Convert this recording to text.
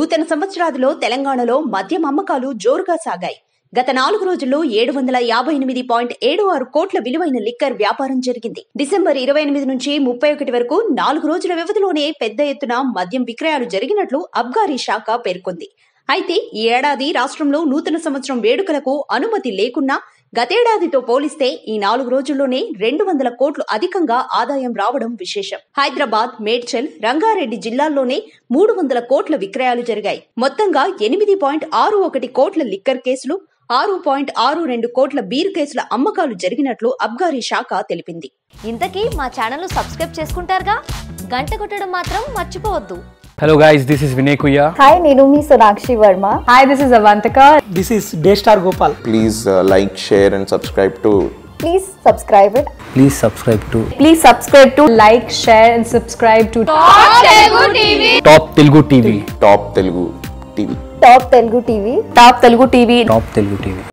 నూతన సంవత్సరాదిలో తెలంగాణలో మద్యం అమ్మకాలు జోరుగా సాగాయి గత నాలుగు రోజుల్లో ఏడు వందల యాభై ఎనిమిది పాయింట్ ఏడు ఆరు కోట్ల విలువైన లిక్కర్ వ్యాపారం జరిగింది డిసెంబర్ ఇరవై ఎనిమిది నుంచి ముప్పై ఒకటి వరకు నాలుగు రోజుల వ్యవధిలోనే పెద్ద ఎత్తున మద్యం విక్రయాలు జరిగినట్లు అబ్గారీ శాఖ పేర్కొంది అయితే ఈ ఏడాది రాష్ట్రంలో నూతన సంవత్సరం వేడుకలకు అనుమతి లేకున్నా గతేడాదితో పోలిస్తే ఈ నాలుగు రోజుల్లోనే రెండు వందల కోట్లు అధికంగా ఆదాయం రావడం విశేషం హైదరాబాద్ మేడ్చల్ రంగారెడ్డి జిల్లాల్లోనే మూడు వందల కోట్ల విక్రయాలు జరిగాయి మొత్తంగా ఎనిమిది పాయింట్ ఆరు ఒకటి కోట్ల లిక్కర్ కేసులు ఆరు పాయింట్ ఆరు రెండు కోట్ల బీర్ కేసుల అమ్మకాలు జరిగినట్లు అబ్గారీ శాఖ తెలిపింది ఇంతకీ మా ఛానల్ సబ్స్క్రైబ్ చేసుకుంటారుగా గంట కొట్టడం మాత్రం మర్చిపోవద్దు Hello guys, this is Vinay Kuya. Hi నేను మీ Sonakshi Varma Hi, this is Avantika. This is Daystar Gopal. please uh, like, share, and subscribe to please subscribe it Please subscribe to Please subscribe to like, share, and subscribe to Top Telugu TV. Top Telugu TV. Top Telugu TV Top Telugu TV. Top Telugu TV.